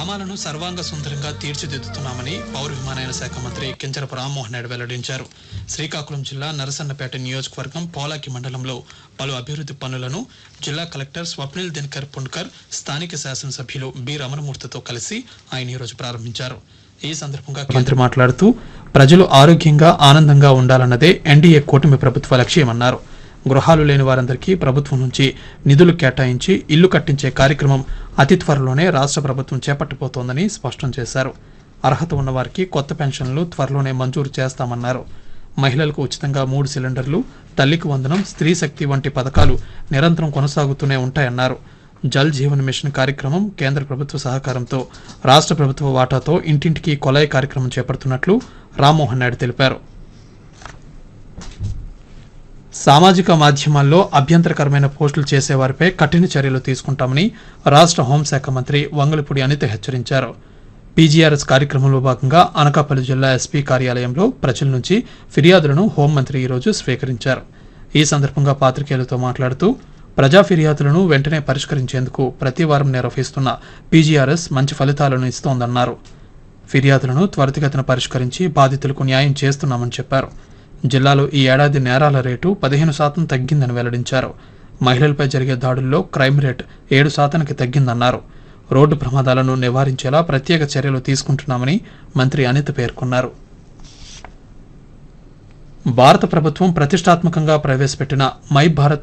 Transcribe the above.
గ్రామాలను సర్వాంగ సుందరంగా తీర్చిదిద్దుతున్నామని పౌర విమానయాన శాఖ మంత్రి కించరపు రామ్మోహన్ నాయుడు వెల్లడించారు శ్రీకాకుళం జిల్లా నరసన్నపేట నియోజకవర్గం పోలాకి మండలంలో పలు అభివృద్ధి పనులను జిల్లా కలెక్టర్ స్వప్నిల్ దినకర్ పుణ్కర్ స్థానిక శాసనసభ్యులు బి రమణమూర్తితో కలిసి ఆయన ఈరోజు ప్రారంభించారు ఈ సందర్భంగా మంత్రి మాట్లాడుతూ ప్రజలు ఆరోగ్యంగా ఆనందంగా ఉండాలన్నదే ఎన్డీఏ కూటమి ప్రభుత్వ లక్ష్యమన్నారు గృహాలు లేని వారందరికీ ప్రభుత్వం నుంచి నిధులు కేటాయించి ఇల్లు కట్టించే కార్యక్రమం అతి త్వరలోనే రాష్ట్ర ప్రభుత్వం చేపట్టబోతోందని స్పష్టం చేశారు అర్హత ఉన్న వారికి కొత్త పెన్షన్లు త్వరలోనే మంజూరు చేస్తామన్నారు మహిళలకు ఉచితంగా మూడు సిలిండర్లు తల్లికి వందనం స్త్రీ శక్తి వంటి పథకాలు నిరంతరం కొనసాగుతూనే ఉంటాయన్నారు జల్ జీవన్ మిషన్ కార్యక్రమం కేంద్ర ప్రభుత్వ సహకారంతో రాష్ట్ర ప్రభుత్వ వాటాతో ఇంటింటికి కొలాయి కార్యక్రమం చేపడుతున్నట్లు రామ్మోహన్ నాయుడు తెలిపారు సామాజిక మాధ్యమాల్లో అభ్యంతరకరమైన పోస్టులు చేసేవారిపై కఠిన చర్యలు తీసుకుంటామని రాష్ట్ర హోంశాఖ మంత్రి వంగలపూడి అనిత హెచ్చరించారు పీజీఆర్ఎస్ కార్యక్రమంలో భాగంగా అనకాపల్లి జిల్లా ఎస్పీ కార్యాలయంలో ప్రజల నుంచి ఫిర్యాదులను హోంమంత్రి ఈరోజు స్వీకరించారు ఈ సందర్భంగా పాత్రికేయులతో మాట్లాడుతూ ప్రజా ఫిర్యాదులను వెంటనే పరిష్కరించేందుకు ప్రతి వారం నిర్వహిస్తున్న పీజీఆర్ఎస్ మంచి ఫలితాలను ఇస్తోందన్నారు ఫిర్యాదులను త్వరితగతిన పరిష్కరించి బాధితులకు న్యాయం చేస్తున్నామని చెప్పారు జిల్లాలో ఈ ఏడాది నేరాల రేటు పదిహేను శాతం తగ్గిందని వెల్లడించారు మహిళలపై జరిగే దాడుల్లో క్రైమ్ రేట్ ఏడు శాతానికి తగ్గిందన్నారు రోడ్డు ప్రమాదాలను నివారించేలా ప్రత్యేక చర్యలు తీసుకుంటున్నామని మంత్రి అనిత పేర్కొన్నారు భారత ప్రభుత్వం ప్రతిష్టాత్మకంగా ప్రవేశపెట్టిన మై భారత్